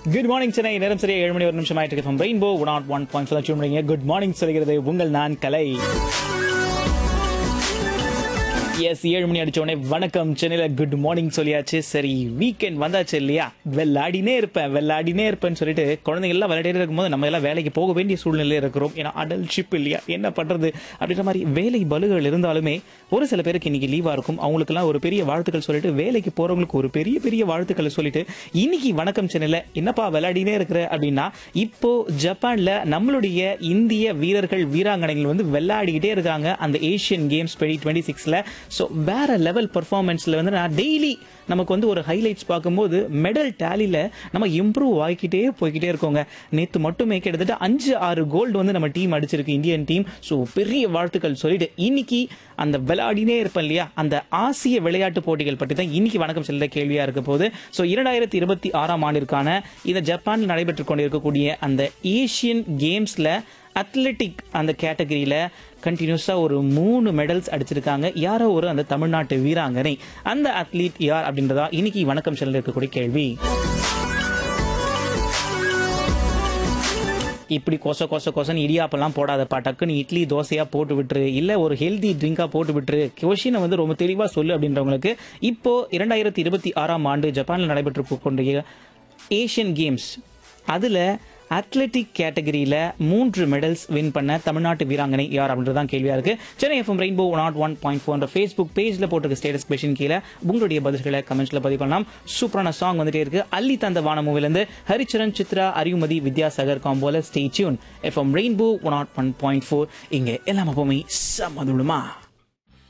good morning Chennai நேரம் சரியா ஏழு மணி ஒரு நிமிஷம் ஆயிட்டு இருக்கு rainbow one naught one point four tune பண்ணீங்க குட் மார்னிங் சொல்கிறது உங்கள் நான் கலை எஸ் ஏழு மணி அடிச்ச உடனே வணக்கம் சென்னையில குட் மார்னிங் சொல்லியாச்சு சரி வீக்கெண்ட் வந்தாச்சு இல்லையா வெள்ளாடினே இருப்பேன் வெள்ளாடினே இருப்பேன்னு சொல்லிட்டு குழந்தைங்க எல்லாம் விளையாடிட்டு இருக்கும்போது நம்ம எல்லாம் வேலைக்கு போக வேண்டிய சூழ்நிலையில இருக்கிறோம் ஏன்னா அடல்ட்ஷிப் இல்லையா என்ன பண்றது அப்படின்ற மாதிரி வேலை பலுகள் இருந்தாலுமே ஒரு சில பேருக்கு இன்னைக்கு லீவா இருக்கும் அவங்களுக்குலாம் ஒரு பெரிய வாழ்த்துக்கள் சொல்லிட்டு வேலைக்கு போறவங்களுக்கு ஒரு பெரிய பெரிய வாழ்த்துக்களை சொல்லிட்டு இன்னைக்கு வணக்கம் சென்னையில என்னப்பா விளையாடினே இருக்கிற அப்படின்னா இப்போ ஜப்பான்ல நம்மளுடைய இந்திய வீரர்கள் வீராங்கனைகள் வந்து விளையாடிக்கிட்டே இருக்காங்க அந்த ஏசியன் கேம்ஸ் டுவெண்ட்டி டுவெண்ட்டி சிக்ஸ்ல ஸோ வேற லெவல் பர்ஃபார்மன்ஸ்ல வந்து நான் டெய்லி நமக்கு வந்து ஒரு ஹைலைட்ஸ் பார்க்கும்போது மெடல் டேலியில் நம்ம இம்ப்ரூவ் ஆகிக்கிட்டே போய்கிட்டே இருக்கோங்க நேற்று மட்டுமே கிட்டத்தட்ட அஞ்சு ஆறு கோல்டு வந்து நம்ம டீம் அடிச்சிருக்கு இந்தியன் டீம் ஸோ பெரிய வாழ்த்துக்கள் சொல்லிட்டு இன்னைக்கு அந்த விளையாடினே இருப்பேன் இல்லையா அந்த ஆசிய விளையாட்டு போட்டிகள் பற்றி தான் இன்னைக்கு வணக்கம் செல்ல கேள்வியா இருக்க போது ஸோ இரண்டாயிரத்தி இருபத்தி ஆறாம் ஆண்டிற்கான இந்த ஜப்பானில் நடைபெற்று கொண்டிருக்கக்கூடிய அந்த ஏசியன் கேம்ஸ்ல அத்லெட்டிக் அந்த கேட்டகரியில கண்டினியூஸா ஒரு மூணு மெடல்ஸ் அடிச்சிருக்காங்க யாரோ ஒரு அந்த தமிழ்நாட்டு வீராங்கனை அந்த அத்லீட் யார் அப்படின்றதா இன்னைக்கு வணக்கம் செல்ல இருக்கக்கூடிய கேள்வி இப்படி கொச கொச கொசன்னு இடியாப்பெல்லாம் போடாதப்பா டக்குன்னு இட்லி தோசையா போட்டு விட்டுரு இல்ல ஒரு ஹெல்தி ட்ரிங்கா போட்டு விட்டுரு கொஷினை வந்து ரொம்ப தெளிவா சொல்லு அப்படின்றவங்களுக்கு இப்போ இரண்டாயிரத்தி இருபத்தி ஆறாம் ஆண்டு ஜப்பானில் நடைபெற்று கொண்டிருக்க ஏஷியன் கேம்ஸ் அதுல அத்லெட்டிக் கேட்டகரியில மூன்று மெடல்ஸ் வின் பண்ண தமிழ்நாட்டு வீராங்கனை யார் அப்படின்றது தான் கேள்வியா இருக்கு Chennai FM rainbow naught one point four Facebook பேஜ்ல போட்டிருக்க ஸ்டேட்டஸ் கொஷின் கீழே உங்களுடைய பதில்களை கமெண்ட்ஸ்ல பதிவு பண்ணலாம் சூப்பரான சாங் வந்துட்டே இருக்கு அள்ளி தந்த வான மூவில இருந்து ஹரிச்சரன் சித்ரா அறிவுமதி வித்யாசாகர் காம்போல stay tune FM rainbow naught one point four இங்க எல்லாம் எப்பவுமே சமதுடுமா